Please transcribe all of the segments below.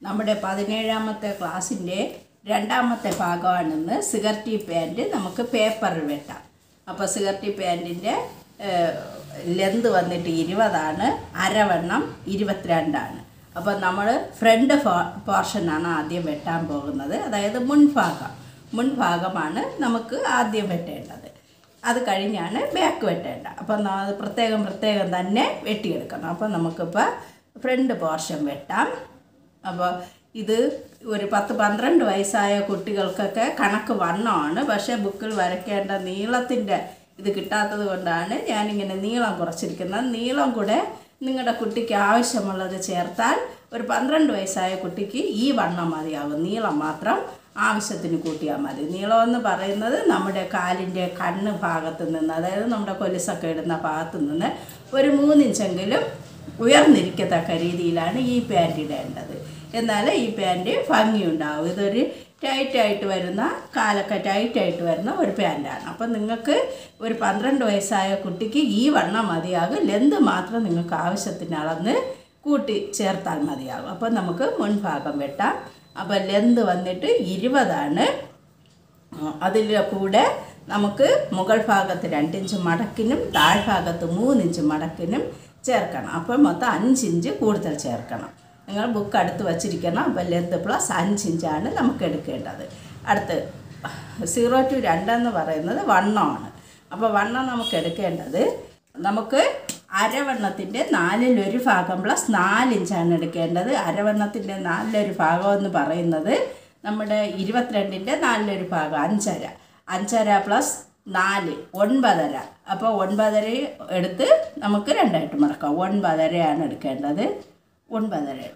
നമ്മുടെ പതിനേഴാമത്തെ ക്ലാസ്സിൻ്റെ രണ്ടാമത്തെ ഭാഗമാണെന്ന് സിഗർട്ടി പാൻറ് നമുക്ക് പേപ്പറിൽ വെട്ടാം അപ്പോൾ സിഗർട്ടി പാൻറ്റിൻ്റെ ലെന്ത് വന്നിട്ട് ഇരുപതാണ് അരവണ്ണം ഇരുപത്തിരണ്ടാണ് അപ്പോൾ നമ്മൾ ഫ്രണ്ട് പോർഷനാണ് ആദ്യം വെട്ടാൻ പോകുന്നത് അതായത് മുൻഭാഗം മുൻഭാഗമാണ് നമുക്ക് ആദ്യം വെട്ടേണ്ടത് അത് കഴിഞ്ഞാണ് ബാക്ക് വെട്ടേണ്ട അപ്പം ന- അത് പ്രത്യേകം പ്രത്യേകം തന്നെ വെട്ടിയെടുക്കണം അപ്പോൾ നമുക്കിപ്പോൾ ഫ്രണ്ട് പോർഷൻ വെട്ടാം അപ്പോൾ ഇത് ഒരു പത്ത് പന്ത്രണ്ട് വയസ്സായ കുട്ടികൾക്കൊക്കെ കണക്ക് വണ്ണമാണ് പക്ഷേ ബുക്കിൽ വരയ്ക്കേണ്ട നീളത്തിൻ്റെ ഇത് കിട്ടാത്തത് കൊണ്ടാണ് ഞാനിങ്ങനെ നീളം കുറച്ചിരിക്കുന്നത് നീളം കൂടെ നിങ്ങളുടെ കുട്ടിക്ക് ആവശ്യമുള്ളത് ചേർത്താൽ ഒരു പന്ത്രണ്ട് വയസ്സായ കുട്ടിക്ക് ഈ വണ്ണം മതിയാകും നീളം മാത്രം ആവശ്യത്തിന് കൂട്ടിയാൽ മതി നീളമെന്ന് പറയുന്നത് നമ്മുടെ കാലിൻ്റെ കണ്ണ് ഭാഗത്ത് നിന്ന് അതായത് നമ്മുടെ കൊലുസൊക്കെ ഇടുന്ന ഭാഗത്ത് നിന്ന് ഒരു മൂന്നിഞ്ചെങ്കിലും ഉയർന്നിരിക്കത്തക്ക രീതിയിലാണ് ഈ പാൻറ് ഇടേണ്ടത് എന്നാൽ ഈ പാൻറ് ഭംഗിയുണ്ടാവും ഇതൊരു ടൈറ്റായിട്ട് വരുന്ന കാലൊക്കെ ടൈറ്റായിട്ട് വരുന്ന ഒരു പാൻറ്റാണ് അപ്പം നിങ്ങൾക്ക് ഒരു പന്ത്രണ്ട് വയസ്സായ കുട്ടിക്ക് ഈ വണ്ണം മതിയാകും ലെന്ത് മാത്രം നിങ്ങൾക്ക് ആവശ്യത്തിന് അളന്ന് കൂട്ടി ചേർത്താൽ മതിയാകും അപ്പം നമുക്ക് മുൻഭാഗം വെട്ടാം അപ്പം ലെന്ത് വന്നിട്ട് ഇരുപതാണ് അതിൽ കൂടെ നമുക്ക് മുകൾ ഭാഗത്ത് രണ്ടിഞ്ച് മടക്കിനും താഴ്ഭാഗത്ത് മൂന്നിഞ്ച് മടക്കിനും ചേർക്കണം അപ്പം മൊത്തം അഞ്ചിഞ്ച് കൂടുതൽ ചേർക്കണം നിങ്ങൾ ബുക്ക് അടുത്ത് വച്ചിരിക്കണം അപ്പം ലെന്ത് പ്ലസ് അഞ്ചിഞ്ചാണ് നമുക്ക് എടുക്കേണ്ടത് അടുത്ത് സീറോ ടു രണ്ടെന്ന് പറയുന്നത് വണ്ണമാണ് അപ്പോൾ വണ്ണം നമുക്ക് എടുക്കേണ്ടത് നമുക്ക് അരവണ്ണത്തിൻ്റെ നാലിലൊരു ഭാഗം പ്ലസ് നാലിഞ്ചാണ് എടുക്കേണ്ടത് അരവണ്ണത്തിൻ്റെ നാലിലൊരു ഭാഗം എന്ന് പറയുന്നത് നമ്മുടെ ഇരുപത്തിരണ്ടിൻ്റെ നാലിലൊരു ഭാഗം അഞ്ചര അഞ്ചര പ്ലസ് നാല് ഒൻപതര അപ്പോൾ ഒൻപതര എടുത്ത് നമുക്ക് രണ്ടായിട്ട് മടക്കാം ഒൻപതരയാണ് എടുക്കേണ്ടത് ഒൻപതര എടുക്കാം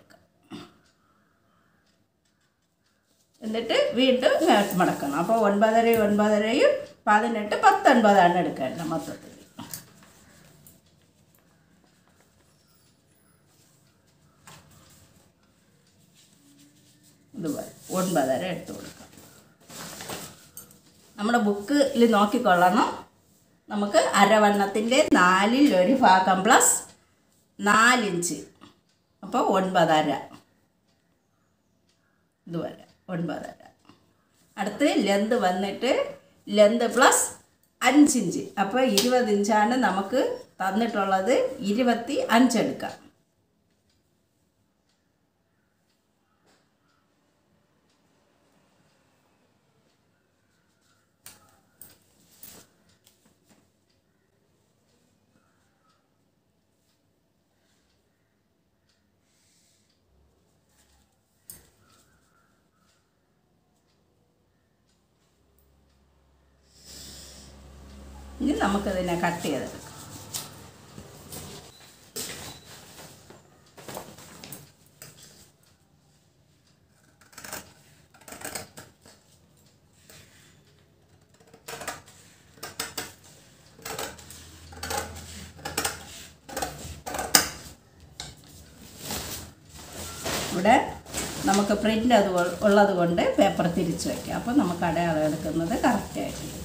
എന്നിട്ട് വീണ്ടും ഇങ്ങോട്ട് മടക്കണം അപ്പോൾ ഒൻപതരയും ഒൻപതരയും പതിനെട്ട് പത്തൊൻപതാണ് എടുക്കേണ്ടത് മൊത്തത്തിൽ ഇതുപോലെ ഒൻപതര എടുത്ത് കൊടുക്കാം നമ്മുടെ ബുക്കിൽ നോക്കിക്കൊള്ളണം നമുക്ക് അരവണ്ണത്തിൻ്റെ നാലിൽ ഒരു ഭാഗം പ്ലസ് നാലിഞ്ച് അപ്പോൾ ഒൻപതര ഇതുപോലെ ഒൻപതര അടുത്ത് ലെന്ത് വന്നിട്ട് ലെന്ത് പ്ലസ് അഞ്ചിഞ്ച് അപ്പോൾ ഇരുപത് ഇഞ്ചാണ് നമുക്ക് തന്നിട്ടുള്ളത് ഇരുപത്തി അഞ്ചെടുക്കാം ഇനി നമുക്കിതിനെ കട്ട് ചെയ്തെടുക്കാം ഇവിടെ നമുക്ക് പ്രിൻ്റ് അത് ഉള്ളത് കൊണ്ട് പേപ്പർ തിരിച്ച് വയ്ക്കാം അപ്പോൾ നമുക്ക് അടയാളം എടുക്കുന്നത് കറക്റ്റായിട്ട് കിട്ടും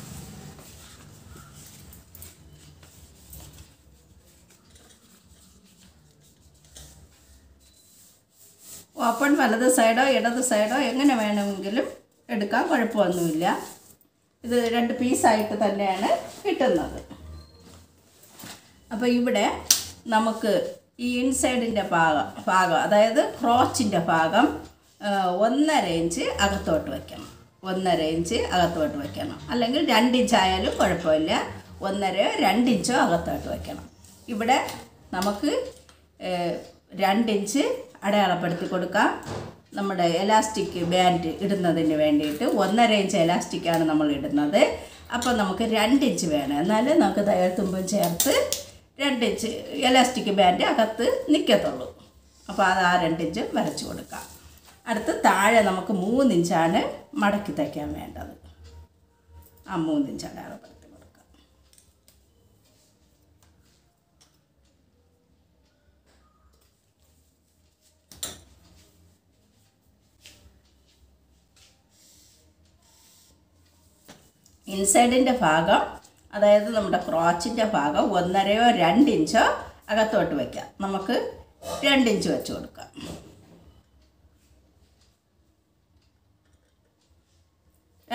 ഓപ്പൺ വലത് സൈഡോ ഇടത് സൈഡോ എങ്ങനെ വേണമെങ്കിലും എടുക്കാം കുഴപ്പമൊന്നുമില്ല ഇത് രണ്ട് പീസായിട്ട് തന്നെയാണ് കിട്ടുന്നത് അപ്പോൾ ഇവിടെ നമുക്ക് ഈ ഇൻസൈഡിൻ്റെ ഭാഗം ഭാഗം അതായത് ക്രോച്ചിൻ്റെ ഭാഗം ആ, ഒന്നര ഇഞ്ച് അകത്തോട്ട് വയ്ക്കണം ഒന്നര ഇഞ്ച് അകത്തോട്ട് വയ്ക്കണം അല്ലെങ്കിൽ രണ്ട് ഇഞ്ച് ആയാലും കുഴപ്പമില്ല ഒന്നരയോ രണ്ട് ഇഞ്ചോ അകത്തോട്ട് വയ്ക്കണം ഇവിടെ നമുക്ക് ഏ, രണ്ട് ഇഞ്ച് അടയാളപ്പെടുത്തി കൊടുക്കാം നമ്മുടെ എലാസ്റ്റിക് ബാൻഡ് ഇടുന്നതിന് വേണ്ടിയിട്ട് ഒന്നര ഇഞ്ച് എലാസ്റ്റിക്കാണ് നമ്മൾ ഇടുന്നത് അപ്പോൾ നമുക്ക് രണ്ട് ഇഞ്ച് വേണം എന്നാലേ നമുക്ക് തയ്യൽത്തുമ്പും ചേർത്ത് രണ്ട് ഇഞ്ച് എലാസ്റ്റിക് ബാൻഡ് അകത്ത് നിൽക്കത്തുള്ളൂ അപ്പോൾ അത് ആ രണ്ട് ഇഞ്ച് വരച്ചു കൊടുക്കാം അടുത്ത് താഴെ നമുക്ക് മൂന്നിഞ്ചാണ് മടക്കി തയ്ക്കാൻ വേണ്ടത് ആ മൂന്നിഞ്ച് അടയാളപ്പെടുത്തി കൊടുക്കാം ഇൻസൈഡിൻ്റെ ഭാഗം അതായത് നമ്മുടെ ക്രോച്ചിൻ്റെ ഭാഗം ഒന്നരയോ രണ്ട് ഇഞ്ചോ അകത്തോട്ട് വയ്ക്കാം നമുക്ക് രണ്ട് ഇഞ്ച് വെച്ച് കൊടുക്കാം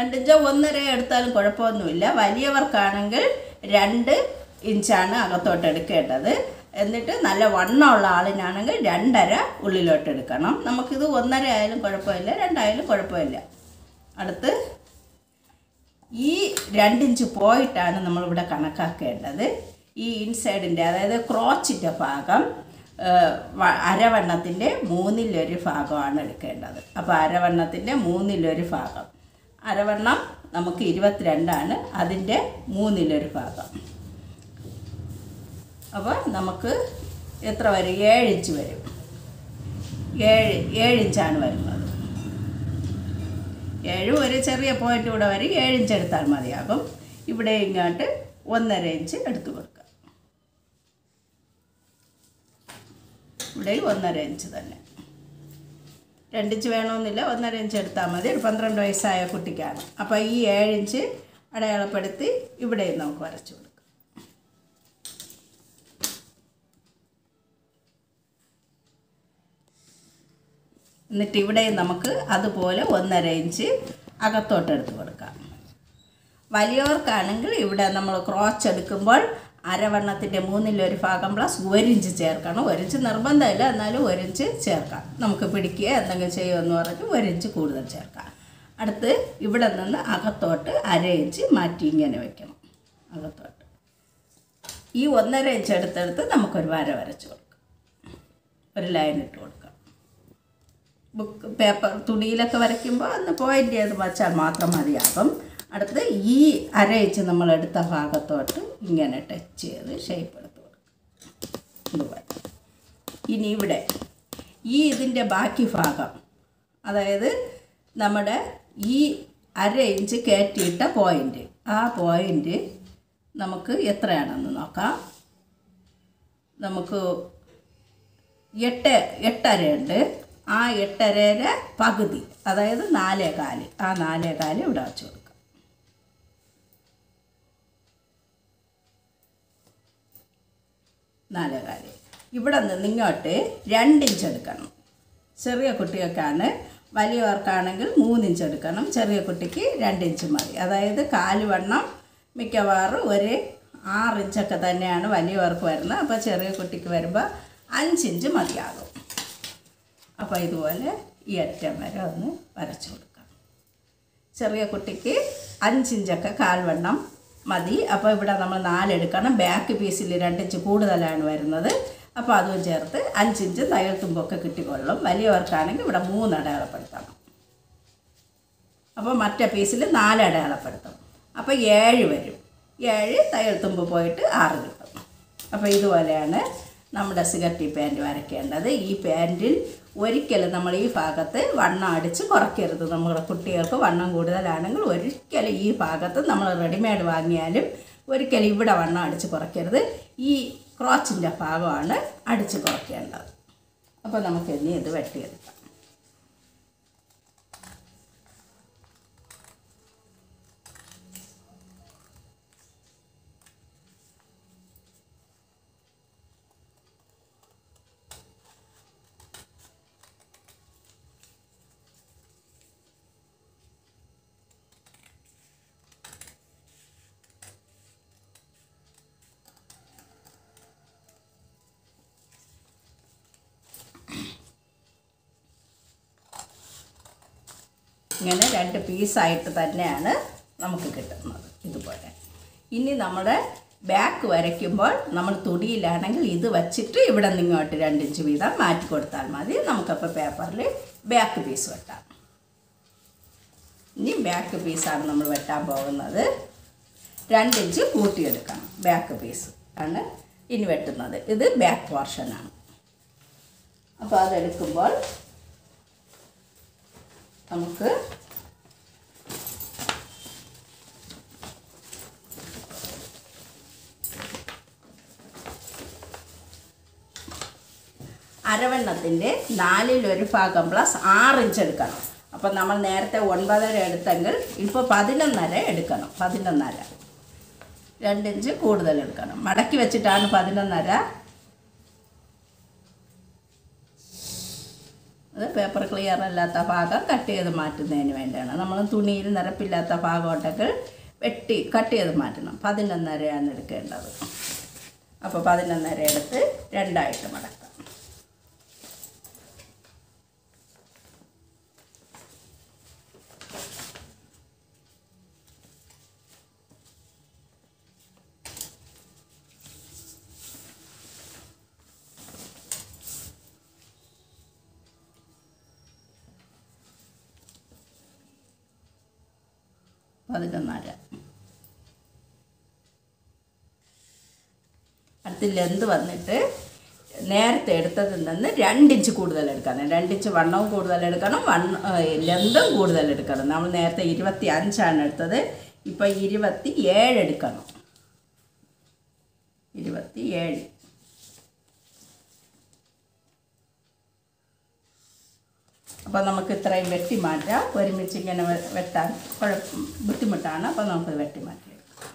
രണ്ടിഞ്ചോ ഒന്നര എടുത്താലും കുഴപ്പമൊന്നുമില്ല വലിയവർക്കാണെങ്കിൽ രണ്ട് ഇഞ്ചാണ് അകത്തോട്ട് എടുക്കേണ്ടത് എന്നിട്ട് നല്ല വണ്ണമുള്ള ആളിനാണെങ്കിൽ രണ്ടര ഉള്ളിലോട്ട് എടുക്കണം നമുക്കിത് ഒന്നര ആയാലും കുഴപ്പമില്ല രണ്ടായാലും കുഴപ്പമില്ല അടുത്ത് ഈ രണ്ടിഞ്ച് പോയിട്ടാണ് നമ്മളിവിടെ കണക്കാക്കേണ്ടത് ഈ ഇൻസൈഡിൻ്റെ അതായത് ക്രോച്ചിൻ്റെ ഭാഗം ഏഹ്, വ- അരവണ്ണത്തിൻ്റെ മൂന്നിലൊരു ഭാഗമാണ് എടുക്കേണ്ടത് അപ്പോൾ അരവണ്ണത്തിൻ്റെ മൂന്നിലൊരു ഭാഗം അരവണ്ണം നമുക്ക് ഇരുപത്തിരണ്ടാണ് അതിൻ്റെ മൂന്നിലൊരു ഭാഗം അപ്പോൾ നമുക്ക് എത്ര വരും ഏഴ് ഇഞ്ച് വരും ഏഴ് ഏഴ് ഇഞ്ചാണ് വരുന്നത് ഏഴും ഒരു ചെറിയ പോയിന്റ് കൂടെ വരും ഏഴ് ഇഞ്ച് എടുത്താൽ മതിയാകും ഇവിടെ ഇങ്ങോട്ട് ഒന്നര ഇഞ്ച് എടുത്തു കൊടുക്കുക ഇവിടെ ഒന്നര ഇഞ്ച് തന്നെ രണ്ടിഞ്ച് വേണമെന്നില്ല ഒന്നര ഇഞ്ച് എടുത്താൽ മതി ഒരു പന്ത്രണ്ട് വയസ്സായ കുട്ടിക്കാണ് അപ്പോൾ ഈ ഏഴ് ഇഞ്ച് അടയാളപ്പെടുത്തി ഇവിടെയും നമുക്ക് വരച്ചു കൊടുക്കാം എന്നിട്ട് ഇവിടെയും നമുക്ക് അതുപോലെ ഒന്നര ഇഞ്ച് അകത്തോട്ട് എടുത്ത് കൊടുക്കാം വലിയവർക്കാണെങ്കിൽ ഇവിടെ നമ്മൾ ക്രോച്ച് എടുക്കുമ്പോൾ അരവണ്ണത്തിൻ്റെ മൂന്നിലൊരു ഭാഗം പ്ലസ് ഒരു ഇഞ്ച് ചേർക്കണം ഒരു ഇഞ്ച് നിർബന്ധമില്ല എന്നാലും ഒരു ഇഞ്ച് ചേർക്കാം നമുക്ക് പിടിക്കുക എന്തെങ്കിലും ചെയ്യുമെന്ന് പറഞ്ഞ് ഒരു ഇഞ്ച് കൂടുതൽ ചേർക്കാം അടുത്ത് ഇവിടെ നിന്ന് അകത്തോട്ട് അര ഇഞ്ച് മാറ്റി ഇങ്ങനെ വെക്കണം അകത്തോട്ട് ഈ ഒന്നര ഇഞ്ച് എടുത്തെടുത്ത് നമുക്കൊരു വര വരച്ച് കൊടുക്കാം ഒരു ലൈൻ ഇട്ട് കൊടുക്കാം ബുക്ക് പേപ്പർ തുണിയിലൊക്കെ വരയ്ക്കുമ്പോൾ അന്ന് പോയിൻ്റ് ചെയ്ത് വച്ചാൽ മാത്രം മതിയാകും അടുത്ത് ഈ അരയിച്ച് നമ്മൾ എടുത്ത ഭാഗത്തോട്ട് ഇങ്ങനെ ടച്ച് ചെയ്ത് ഷേപ്പ് എടുത്ത് കൊടുക്കും ഇതുപോലെ ഇനി ഇവിടെ ഈ ഇതിൻ്റെ ബാക്കി ഭാഗം അതായത് നമ്മുടെ ഈ അര ഇഞ്ച് കയറ്റിയിട്ട പോയിൻ്റ് ആ പോയിൻ്റ് നമുക്ക് എത്രയാണെന്ന് നോക്കാം നമുക്ക് എട്ട് എട്ടരയുണ്ട് ആ എട്ടരയുടെ പകുതി അതായത് നാലേ കാല് ആ നാലേ കാല് ഇവിടെ വെച്ച് കൊടുക്കാം നാലേ കാല് ഇവിടെ നിന്ന് ഇങ്ങോട്ട് രണ്ടിഞ്ച് എടുക്കണം ചെറിയ കുട്ടികൾക്കാണ് വലിയവർക്കാണെങ്കിൽ മൂന്നിഞ്ച് എടുക്കണം ചെറിയ കുട്ടിക്ക് രണ്ടിഞ്ച് മതി അതായത് കാല് വണ്ണം മിക്കവാറും ഒരു ആറിഞ്ചൊക്കെ തന്നെയാണ് വലിയവർക്ക് വരുന്നത് അപ്പോൾ ചെറിയ കുട്ടിക്ക് വരുമ്പോൾ അഞ്ചിഞ്ച് മതിയാകും അപ്പോൾ ഇതുപോലെ ഈ അറ്റം വരെ ഒന്ന് വരച്ചു കൊടുക്കാം ചെറിയ കുട്ടിക്ക് അഞ്ചിഞ്ചൊക്കെ കാൽവണ്ണം മതി അപ്പോൾ ഇവിടെ നമ്മൾ നാലെടുക്കണം ബാക്ക് പീസിൽ രണ്ടിഞ്ച് കൂടുതലാണ് വരുന്നത് അപ്പോൾ അതും ചേർത്ത് അഞ്ചിഞ്ച് തയ്യൽ തുമ്പൊക്കെ കിട്ടിക്കൊള്ളും വലിയവർക്കാണെങ്കിൽ ഇവിടെ മൂന്ന് അടയാളപ്പെടുത്തണം അപ്പോൾ മറ്റേ പീസിൽ നാല് അടയാളപ്പെടുത്തും അപ്പോൾ ഏഴ് വരും ഏഴ് തയ്യൽ തുമ്പ് പോയിട്ട് ആറ് കിട്ടും അപ്പോൾ ഇതുപോലെയാണ് നമ്മുടെ സിഗർട്ടി പാൻറ് വരയ്ക്കേണ്ടത് ഈ പാൻറ്റിൽ ഒരിക്കലും നമ്മൾ ഈ ഭാഗത്ത് വണ്ണം അടിച്ച് കുറയ്ക്കരുത് നമ്മുടെ കുട്ടികൾക്ക് വണ്ണം കൂടുതലാണെങ്കിൽ ഒരിക്കലും ഈ ഭാഗത്ത് നമ്മൾ റെഡിമെയ്ഡ് വാങ്ങിയാലും ഒരിക്കലും ഇവിടെ വണ്ണം അടിച്ച് കുറയ്ക്കരുത് ഈ ക്രോച്ചിൻ്റെ ഭാഗമാണ് അടിച്ച് കുറയ്ക്കേണ്ടത് അപ്പോൾ നമുക്ക് ഇനി ഇത് വെട്ടിയെടുക്കാം ഇങ്ങനെ രണ്ട് പീസായിട്ട് തന്നെയാണ് നമുക്ക് കിട്ടുന്നത് ഇതുപോലെ ഇനി നമ്മുടെ ബാക്ക് വരയ്ക്കുമ്പോൾ നമ്മൾ തുടിയിലാണെങ്കിൽ ഇത് വച്ചിട്ട് ഇവിടെ നിന്ന് ഇങ്ങോട്ട് രണ്ടിഞ്ച് വീതം മാറ്റി കൊടുത്താൽ മതി നമുക്കപ്പോൾ പേപ്പറിൽ ബാക്ക് പീസ് വെട്ടാം ഇനി ബാക്ക് പീസാണ് നമ്മൾ വെട്ടാൻ പോകുന്നത് രണ്ടിഞ്ച് കൂട്ടിയെടുക്കണം ബാക്ക് പീസ് ആണ് ഇനി വെട്ടുന്നത് ഇത് ബാക്ക് പോർഷനാണ് അപ്പോൾ അതെടുക്കുമ്പോൾ നമുക്ക് അരവണ്ണത്തിൻ്റെ നാലിലൊരു ഭാഗം പ്ലസ് ആറ് ഇഞ്ച് എടുക്കണം അപ്പം നമ്മൾ നേരത്തെ ഒൻപതര എടുത്തെങ്കിൽ ഇപ്പോൾ പതിനൊന്നര എടുക്കണം പതിനൊന്നര രണ്ടിഞ്ച് കൂടുതൽ എടുക്കണം മടക്കി വെച്ചിട്ടാണ് പതിനൊന്നര അത് പേപ്പർ ക്ലിയർ അല്ലാത്ത ഭാഗം കട്ട് ചെയ്ത് മാറ്റുന്നതിന് വേണ്ടിയാണ് നമ്മൾ തുണിയിൽ നിരപ്പില്ലാത്ത ഭാഗമുണ്ടെങ്കിൽ വെട്ടി കട്ട് ചെയ്ത് മാറ്റണം പതിനൊന്നരയാണ് എടുക്കേണ്ടത് അപ്പോൾ പതിനൊന്നര എടുത്ത് രണ്ടായിട്ട് മടക്കാം പതിനൊന്നര അടുത്ത് ലെന്ത് വന്നിട്ട് നേരത്തെ എടുത്തതിൽ നിന്ന് രണ്ടിഞ്ച് കൂടുതൽ എടുക്കണം രണ്ടിഞ്ച് വണ്ണവും കൂടുതൽ എടുക്കണം വണ്ണ ലെന്തും കൂടുതൽ എടുക്കണം നമ്മൾ നേരത്തെ ഇരുപത്തി അഞ്ചാണ് എടുത്തത് ഇപ്പം ഇരുപത്തി ഏഴ് എടുക്കണം ഇരുപത്തി ഏഴ് അപ്പോൾ നമുക്ക് ഇത്രയും വെട്ടി മാറ്റാം ഒരുമിച്ച് ഇങ്ങനെ വെ- വെട്ടാൻ കുഴപ്പം ബുദ്ധിമുട്ടാണ് അപ്പോൾ നമുക്ക് വെട്ടി മാറ്റി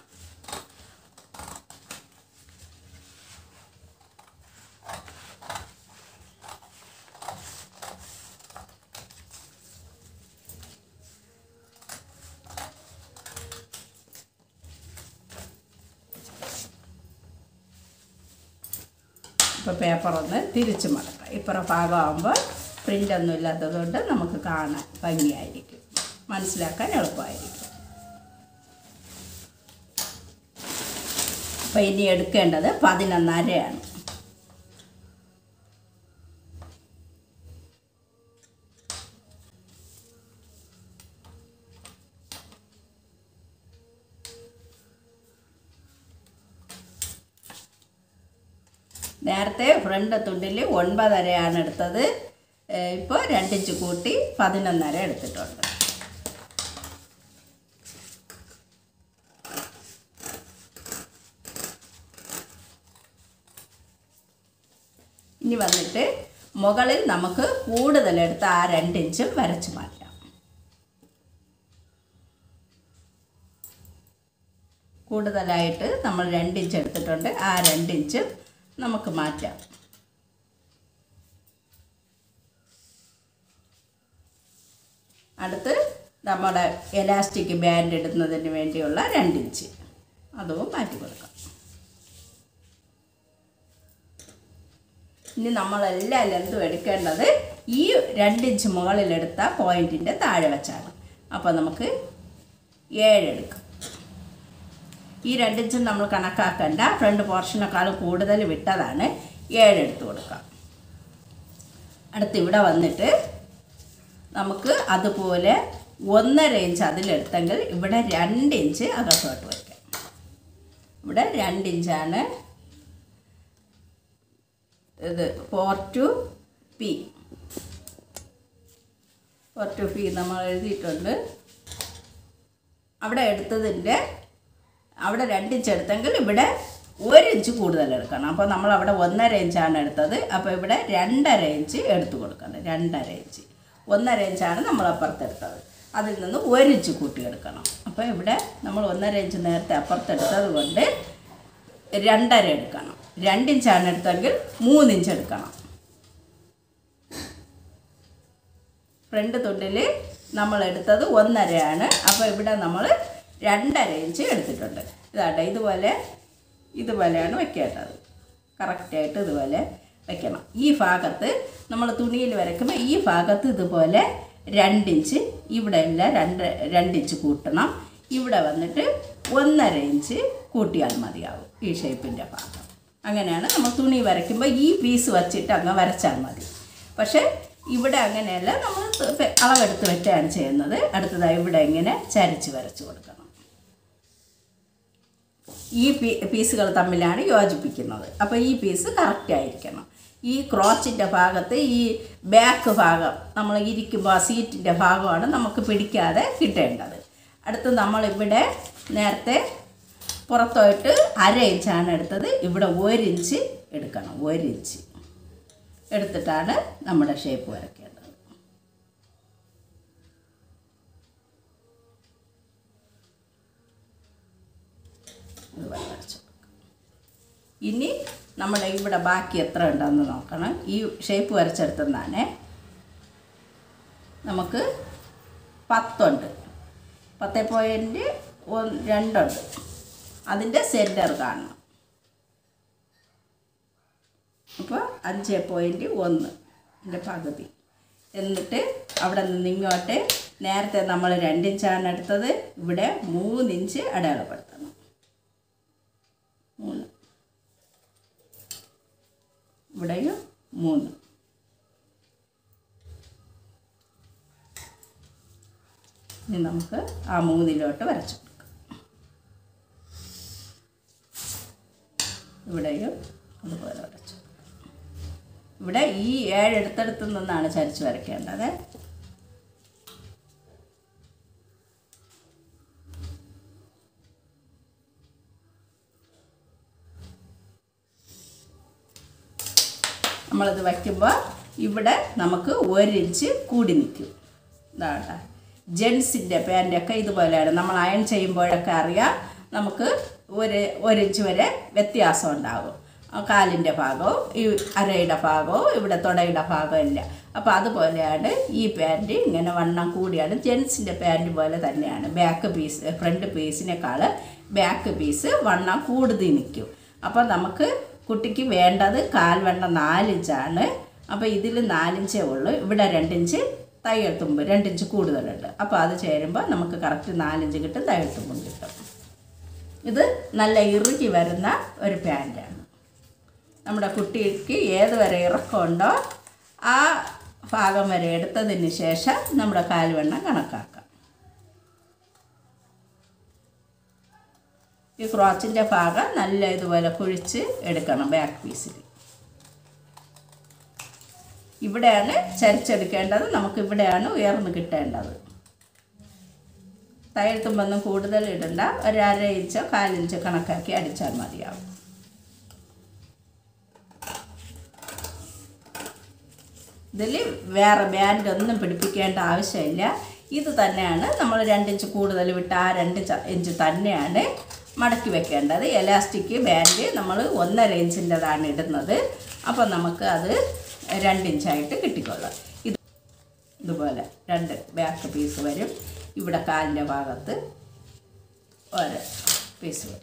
ഇപ്പോൾ പേപ്പർ ഒന്ന് തിരിച്ച് മടക്കാം ഇപ്പുറം ഭാഗമാകുമ്പോൾ പ്രിൻ്റ് ഒന്നും ഇല്ലാത്തതുകൊണ്ട് നമുക്ക് കാണാൻ ഭംഗിയായിരിക്കും മനസ്സിലാക്കാൻ എളുപ്പമായിരിക്കും അപ്പോൾ ഇനി എടുക്കേണ്ടത് പതിനൊന്നരയാണ് നേരത്തെ ഫ്രണ്ട് തുണ്ടിൽ ഒൻപതരയാണ് എടുത്തത് ഇപ്പോൾ രണ്ടിഞ്ച് കൂട്ടി പതിനൊന്നര എടുത്തിട്ടുണ്ട് ഇനി വന്നിട്ട് മുകളിൽ നമുക്ക് കൂടുതലെടുത്ത് ആ രണ്ടിഞ്ചും വരച്ച് മാറ്റാം കൂടുതലായിട്ട് നമ്മൾ രണ്ടിഞ്ച് എടുത്തിട്ടുണ്ട് ആ രണ്ടിഞ്ച് നമുക്ക് മാറ്റാം അടുത്ത് നമ്മുടെ എലാസ്റ്റിക് ബാൻഡ് ഇടുന്നതിന് വേണ്ടിയുള്ള രണ്ടിഞ്ച് അതും മാറ്റി കൊടുക്കാം ഇനി നമ്മളെല്ലാ ലെന്തും എടുക്കേണ്ടത് ഈ രണ്ടിഞ്ച് മുകളിലെടുത്ത പോയിൻറ്റിൻ്റെ താഴെ വെച്ചാണ് അപ്പോൾ നമുക്ക് ഏഴെടുക്കാം ഈ രണ്ടിഞ്ചും നമ്മൾ കണക്കാക്കണ്ട ഫ്രണ്ട് പോർഷനേക്കാൾ കൂടുതൽ വിട്ടതാണ് ഏഴെടുത്ത് കൊടുക്കാം അടുത്ത് ഇവിടെ വന്നിട്ട് നമുക്ക് അതുപോലെ ഒന്നര ഇഞ്ച് അതിലെടുത്തെങ്കിൽ ഇവിടെ രണ്ട് ഇഞ്ച് അകത്തോട്ട് വയ്ക്കാം ഇവിടെ രണ്ട് ഇഞ്ചാണ് ഇത് four two P four two P നമ്മൾ എഴുതിയിട്ടുണ്ട് അവിടെ എടുത്തതിൻ്റെ അവിടെ രണ്ട് ഇഞ്ച് എടുത്തെങ്കിൽ ഇവിടെ ഒരു ഇഞ്ച് കൂടുതൽ എടുക്കണം അപ്പോൾ നമ്മൾ അവിടെ ഒന്നര ഇഞ്ചാണ് എടുത്തത് അപ്പോൾ ഇവിടെ രണ്ടര ഇഞ്ച് എടുത്തു കൊടുക്കണം രണ്ടര ഇഞ്ച് ഒന്നര ഇഞ്ചാണ് നമ്മൾ അപ്പുറത്തെടുത്തത് അതിൽ നിന്ന് ഒരു ഇഞ്ച് കൂട്ടിയെടുക്കണം അപ്പോൾ ഇവിടെ നമ്മൾ ഒന്നര ഇഞ്ച് നേരത്തെ അപ്പുറത്തെടുത്തത് കൊണ്ട് രണ്ടര എടുക്കണം രണ്ടിഞ്ചാണ് എടുത്തെങ്കിൽ മൂന്നിഞ്ച് എടുക്കണം ഫ്രണ്ട് തുണ്ടിൽ നമ്മൾ എടുത്തത് ഒന്നരയാണ് അപ്പോൾ ഇവിടെ നമ്മൾ രണ്ടര ഇഞ്ച് എടുത്തിട്ടുണ്ട് ഇതാട്ടെ ഇതുപോലെ ഇതുപോലെയാണ് വെക്കേണ്ടത് കറക്റ്റായിട്ട് ഇതുപോലെ വെക്കണം ഈ ഭാഗത്ത് നമ്മൾ തുണിയിൽ വരയ്ക്കുമ്പോൾ ഈ ഭാഗത്ത് ഇതുപോലെ രണ്ടിഞ്ച് ഇവിടെ എല്ലാം രണ്ട് രണ്ടിഞ്ച് കൂട്ടണം ഇവിടെ വന്നിട്ട് ഒന്നര ഇഞ്ച് കൂട്ടിയാൽ മതിയാവും ഈ ഷേപ്പിൻ്റെ ഭാഗം അങ്ങനെയാണ് നമ്മൾ തുണി വരയ്ക്കുമ്പോൾ ഈ പീസ് വച്ചിട്ട് അങ്ങ് വരച്ചാൽ മതി പക്ഷേ ഇവിടെ അങ്ങനെയല്ല നമ്മൾ ത- അളവെടുത്ത് വെട്ടാണ് ചെയ്യുന്നത് അടുത്തതായി ഇവിടെ ഇങ്ങനെ ചരിച്ച് വരച്ച് കൊടുക്കണം ഈ പീ പീസുകൾ തമ്മിലാണ് യോജിപ്പിക്കുന്നത് അപ്പോൾ ഈ പീസ് കറക്റ്റ് ആയിരിക്കണം ഈ ക്രോച്ചിൻ്റെ ഭാഗത്ത് ഈ ബാക്ക് ഭാഗം നമ്മൾ ഇരിക്കുമ്പോൾ ആ സീറ്റിൻ്റെ ഭാഗമാണ് നമുക്ക് പിടിക്കാതെ കിട്ടേണ്ടത് അടുത്ത് നമ്മളിവിടെ നേരത്തെ പുറത്തോട്ട് അര ഇഞ്ചാണ് എടുത്തത് ഇവിടെ ഒരു ഇഞ്ച് എടുക്കണം ഒരു ഇഞ്ച് എടുത്തിട്ടാണ് നമ്മുടെ ഷേപ്പ് വരയ്ക്കേണ്ടത് ഇതുപോലെ വരച്ചു കൊടുക്കാം. ഇനി നമ്മുടെ ഇവിടെ ബാക്കി എത്ര ഉണ്ടെന്ന് നോക്കണം ഈ ഷേപ്പ് വരച്ചെടുത്തതാണ് നമുക്ക് പത്തുണ്ട് പത്ത് പോയിൻറ്റ് ഒന്ന് രണ്ടുണ്ട് അതിൻ്റെ സെൻറ്റർ കാണണം അപ്പോൾ അഞ്ച് പോയിൻറ്റ് ഒന്ന് എൻ്റെ പകുതി എന്നിട്ട് അവിടെ നിന്ന് ഇങ്ങോട്ട് നേരത്തെ നമ്മൾ രണ്ടിഞ്ചാണ് എടുത്തത് ഇവിടെ മൂന്നിഞ്ച് അടയാളപ്പെടുത്തണം മൂന്ന് ഇവിടെയും മൂന്ന് ഇനി നമുക്ക് ആ മൂന്നിലോട്ട് വരച്ചു കൊടുക്കാം ഇവിടെയും അതുപോലെ വരച്ചു കൊടുക്കാം. ഇവിടെ ഈ ഏഴ് എടുത്തെടുത്ത് നിന്നാണ് ചരിച്ച് വരയ്ക്കേണ്ടത് നമ്മളിത് വയ്ക്കുമ്പോൾ ഇവിടെ നമുക്ക് ഒരിഞ്ച് കൂടി നിൽക്കും ഇതാട്ടെ ജെൻസിൻ്റെ പാൻറ്റൊക്കെ ഇതുപോലെയാണ് നമ്മൾ അയൺ ചെയ്യുമ്പോഴൊക്കെ അറിയാം നമുക്ക് ഒരു ഒരിഞ്ച് വരെ വ്യത്യാസം ഉണ്ടാകും ആ കാലിൻ്റെ ഭാഗവും ഈ അരയുടെ ഭാഗവും ഇവിടെ തുടയുടെ ഭാഗവും ഇല്ല അപ്പോൾ അതുപോലെയാണ് ഈ പാൻറ്റ് ഇങ്ങനെ വണ്ണം കൂടിയാണ് ജെൻസിൻ്റെ പാൻറ്റ് പോലെ തന്നെയാണ് ബാക്ക് പീസ് ഫ്രണ്ട് പീസിനേക്കാൾ ബാക്ക് പീസ് വണ്ണം കൂടുതൽ നിൽക്കും അപ്പോൾ നമുക്ക് കുട്ടിക്ക് വേണ്ടത് കാൽ വണ്ണം നാലിഞ്ചാണ് അപ്പോൾ ഇതിൽ നാലിഞ്ചേ ഉള്ളൂ ഇവിടെ രണ്ടിഞ്ച് തയ്യൽ തുമ്പ് രണ്ടിഞ്ച് കൂടുതലുണ്ട് അപ്പോൾ അത് ചേരുമ്പോൾ നമുക്ക് കറക്റ്റ് നാലിഞ്ച് കിട്ടും തയ്യൽ തുമ്പും കിട്ടും ഇത് നല്ല ഇറുകി വരുന്ന ഒരു പാൻറ്റാണ് നമ്മുടെ കുട്ടിക്ക് ഏത് വരെ ഇറക്കമുണ്ടോ ആ ഭാഗം വരെ എടുത്തതിന് ശേഷം നമ്മുടെ കാൽവണ്ണം കണക്കാക്കാം ഈ ക്രോച്ചിൻ്റെ ഭാഗം നല്ല ഇതുപോലെ കുഴിച്ച് എടുക്കണം ബാക്ക് പീസിൽ ഇവിടെയാണ് ചരിച്ചെടുക്കേണ്ടത് നമുക്ക് ഇവിടെയാണ് ഉയർന്നു കിട്ടേണ്ടത് തയ്യൽ തുമ്പൊന്നും കൂടുതൽ ഇടണ്ട ഒരു അര ഇഞ്ചോ കാലിഞ്ചോ കണക്കാക്കി അടിച്ചാൽ മതിയാവും ഇതിൽ വേറെ ബാൻഡ് ഒന്നും പിടിപ്പിക്കേണ്ട ആവശ്യമില്ല ഇത് തന്നെയാണ് നമ്മൾ രണ്ടിഞ്ച് കൂടുതൽ വിട്ട് ആ രണ്ട് ച- ഇഞ്ച് തന്നെയാണ് മടക്കി വെക്കേണ്ടത് എലാസ്റ്റിക് ബാൻഡ് നമ്മൾ ഒന്നര ഇഞ്ചിൻ്റെതാണ് ഇടുന്നത് അപ്പോൾ നമുക്ക് അത് രണ്ടിഞ്ചായിട്ട് കിട്ടിക്കൊള്ളാം ഇത് ഇതുപോലെ രണ്ട് ബാക്ക് പീസ് വരും ഇവിടെ കാലിൻ്റെ ഭാഗത്ത് ഒരു പീസ് വരും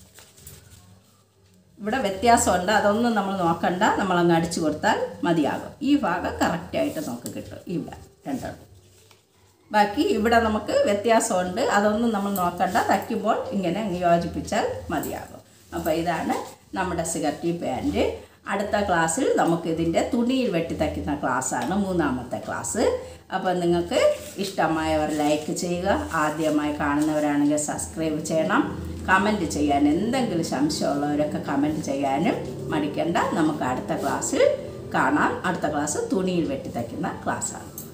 ഇവിടെ വ്യത്യാസമുണ്ട് അതൊന്നും നമ്മൾ നോക്കണ്ട നമ്മളങ്ങ് അടിച്ചു കൊടുത്താൽ മതിയാകും ഈ ഭാഗം കറക്റ്റായിട്ട് നമുക്ക് കിട്ടും ഇവിടെ രണ്ടെണ്ണം ബാക്കി ഇവിടെ നമുക്ക് വ്യത്യാസമുണ്ട് അതൊന്നും നമ്മൾ നോക്കണ്ട തയ്ക്കുമ്പോൾ ഇങ്ങനെ അങ്ങ് യോജിപ്പിച്ചാൽ മതിയാകും അപ്പോൾ ഇതാണ് നമ്മുടെ സിഗർട്ടി പാൻറ്റ് അടുത്ത ക്ലാസ്സിൽ നമുക്ക് ഇതിൻ്റെ തുണിയിൽ വെട്ടി തയ്ക്കുന്ന ക്ലാസ്സാണ് മൂന്നാമത്തെ ക്ലാസ് അപ്പോൾ നിങ്ങൾക്ക് ഇഷ്ടമായവർ ലൈക്ക് ചെയ്യുക ആദ്യമായി കാണുന്നവരാണെങ്കിൽ സബ്സ്ക്രൈബ് ചെയ്യണം കമൻറ്റ് ചെയ്യാൻ എന്തെങ്കിലും സംശയമുള്ളവരൊക്കെ കമൻറ്റ് ചെയ്യാനും മടിക്കണ്ട നമുക്ക് അടുത്ത ക്ലാസ്സിൽ കാണാം അടുത്ത ക്ലാസ് തുണിയിൽ വെട്ടി തയ്ക്കുന്ന ക്ലാസ്സാണ്